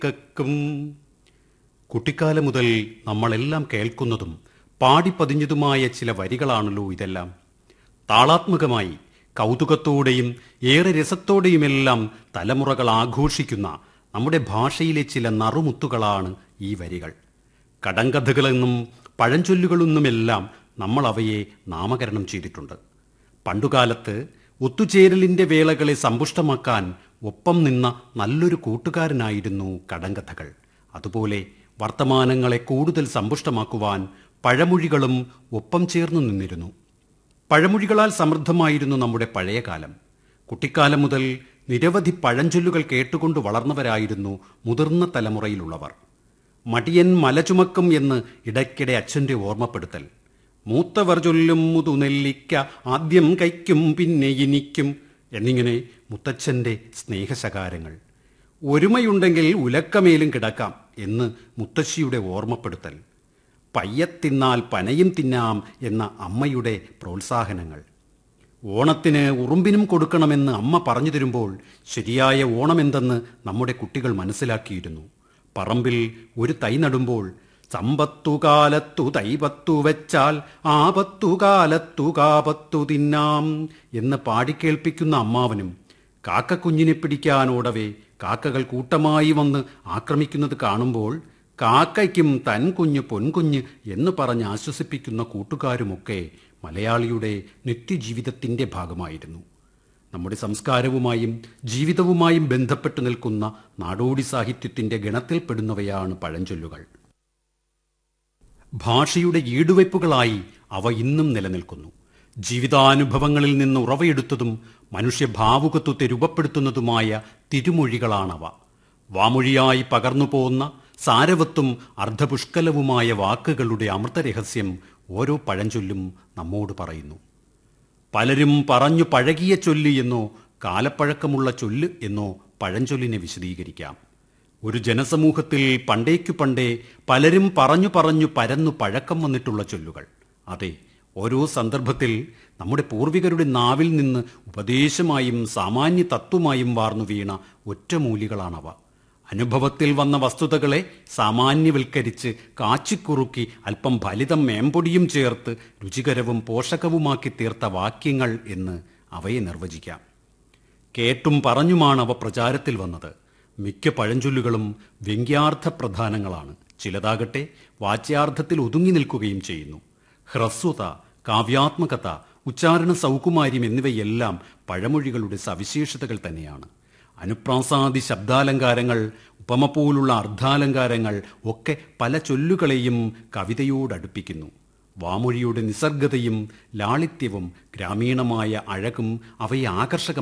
കക്കും കുട്ടിക്കാലം മുതൽ നമ്മളെല്ലാം കേൾക്കുന്നതും പാടിപ്പതിഞ്ഞതുമായ ചില വരികളാണല്ലോ ഇതെല്ലാം താളാത്മകമായി കൗതുകത്തോടെയും ഏറെ രസത്തോടെയുമെല്ലാം തലമുറകൾ ആഘോഷിക്കുന്ന നമ്മുടെ ഭാഷയിലെ ചില നറുമുത്തുകളാണ് ഈ വരികൾ കടങ്കഥകളെന്നും പഴഞ്ചൊല്ലുകളെന്നുമെല്ലാം നമ്മൾ അവയെ നാമകരണം ചെയ്തിട്ടുണ്ട് പണ്ടുകാലത്ത് ഒത്തുചേരലിന്റെ വേളകളെ സമ്പുഷ്ടമാക്കാൻ ഒപ്പം നിന്ന നല്ലൊരു കൂട്ടുകാരനായിരുന്നു കടങ്കഥകൾ അതുപോലെ വർത്തമാനങ്ങളെ കൂടുതൽ സമ്പുഷ്ടമാക്കുവാൻ പഴമൊഴികളും ഒപ്പം ചേർന്നു നിന്നിരുന്നു പഴമൊഴികളാൽ സമൃദ്ധമായിരുന്നു നമ്മുടെ പഴയ കാലം കുട്ടിക്കാലം മുതൽ നിരവധി പഴഞ്ചൊല്ലുകൾ കേട്ടുകൊണ്ട് വളർന്നവരായിരുന്നു മുതിർന്ന തലമുറയിലുള്ളവർ മടിയൻ മല ചുമക്കും എന്ന് ഇടയ്ക്കിടെ അച്ഛന്റെ ഓർമ്മപ്പെടുത്തൽ മൂത്തവർ ചൊല്ലും മുതുനെല്ലിക്ക ആദ്യം കൈക്കും പിന്നെ ഇനിക്കും എന്നിങ്ങനെ മുത്തച്ഛന്റെ സ്നേഹശകാരങ്ങൾ ഒരുമയുണ്ടെങ്കിൽ ഉലക്കമേലും കിടക്കാം എന്ന് മുത്തശ്ശിയുടെ ഓർമ്മപ്പെടുത്തൽ പയ്യത്തിന്നാൽ പനയും തിന്നാം എന്ന അമ്മയുടെ പ്രോത്സാഹനങ്ങൾ ഓണത്തിന് ഉറുമ്പിനും കൊടുക്കണമെന്ന് അമ്മ പറഞ്ഞു തരുമ്പോൾ ശരിയായ ഓണമെന്തെന്ന് നമ്മുടെ കുട്ടികൾ മനസ്സിലാക്കിയിരുന്നു പറമ്പിൽ ഒരു തൈ നടുമ്പോൾ സമ്പത്തുകാലത്തു തൈപത്തു വെച്ചാൽ ആപത്തുകാലത്തു കാപത്തു തിന്നാം എന്ന് പാടിക്കേൾപ്പിക്കുന്ന അമ്മാവനും കാക്കക്കുഞ്ഞിനെ പിടിക്കാനോടവേ കാക്കകൾ കൂട്ടമായി വന്ന് ആക്രമിക്കുന്നത് കാണുമ്പോൾ കാക്കയ്ക്കും തൻ കുഞ്ഞ് പൊൻകുഞ്ഞ് എന്ന് പറഞ്ഞ് ആശ്വസിപ്പിക്കുന്ന കൂട്ടുകാരുമൊക്കെ മലയാളിയുടെ നിത്യജീവിതത്തിന്റെ ഭാഗമായിരുന്നു നമ്മുടെ സംസ്കാരവുമായും ജീവിതവുമായും ബന്ധപ്പെട്ടു നിൽക്കുന്ന നാടോടി സാഹിത്യത്തിന്റെ ഗണത്തിൽപ്പെടുന്നവയാണ് പഴഞ്ചൊല്ലുകൾ ഭാഷയുടെ ഈടുവയ്പ്പുകളായി അവ ഇന്നും നിലനിൽക്കുന്നു ജീവിതാനുഭവങ്ങളിൽ നിന്ന് ഉറവയെടുത്തതും മനുഷ്യഭാവുകത്വത്തെ രൂപപ്പെടുത്തുന്നതുമായ തിരുമൊഴികളാണവ വാമൊഴിയായി പകർന്നു പോന്ന സാരവത്തും അർദ്ധപുഷ്കലവുമായ വാക്കുകളുടെ അമൃതരഹസ്യം ഓരോ പഴഞ്ചൊല്ലും നമ്മോട് പറയുന്നു പലരും പറഞ്ഞു പഴകിയ ചൊല്ല് എന്നോ കാലപ്പഴക്കമുള്ള ചൊല്ല് എന്നോ പഴഞ്ചൊല്ലിനെ വിശദീകരിക്കാം ഒരു ജനസമൂഹത്തിൽ പണ്ടേക്കു പണ്ടേ പലരും പറഞ്ഞു പറഞ്ഞു പരന്നു പഴക്കം വന്നിട്ടുള്ള ചൊല്ലുകൾ അതെ ഓരോ സന്ദർഭത്തിൽ നമ്മുടെ പൂർവികരുടെ നാവിൽ നിന്ന് ഉപദേശമായും സാമാന്യ തത്വമായും വാർന്നു വീണ ഒറ്റമൂലികളാണവ അനുഭവത്തിൽ വന്ന വസ്തുതകളെ സാമാന്യവൽക്കരിച്ച് കാച്ചിക്കുറുക്കി അല്പം ഫലിതം മേമ്പൊടിയും ചേർത്ത് രുചികരവും പോഷകവുമാക്കി തീർത്ത വാക്യങ്ങൾ എന്ന് അവയെ നിർവചിക്കാം കേട്ടും പറഞ്ഞുമാണ് അവ പ്രചാരത്തിൽ വന്നത് മിക്ക പഴഞ്ചൊല്ലുകളും വ്യംഗ്യാർത്ഥ പ്രധാനങ്ങളാണ് ചിലതാകട്ടെ വാച്യാർത്ഥത്തിൽ ഒതുങ്ങി നിൽക്കുകയും ചെയ്യുന്നു ഹ്രസ്വത കാവ്യാത്മകത ഉച്ചാരണ സൗകുമാര്യം എന്നിവയെല്ലാം പഴമൊഴികളുടെ സവിശേഷതകൾ തന്നെയാണ് അനുപ്രാസാദി ശബ്ദാലങ്കാരങ്ങൾ ഉപമ പോലുള്ള അർദ്ധാലങ്കാരങ്ങൾ ഒക്കെ പല ചൊല്ലുകളെയും കവിതയോടടുപ്പിക്കുന്നു വാമൊഴിയുടെ നിസർഗതയും ലാളിത്യവും ഗ്രാമീണമായ അഴകും അവയെ ആകർഷക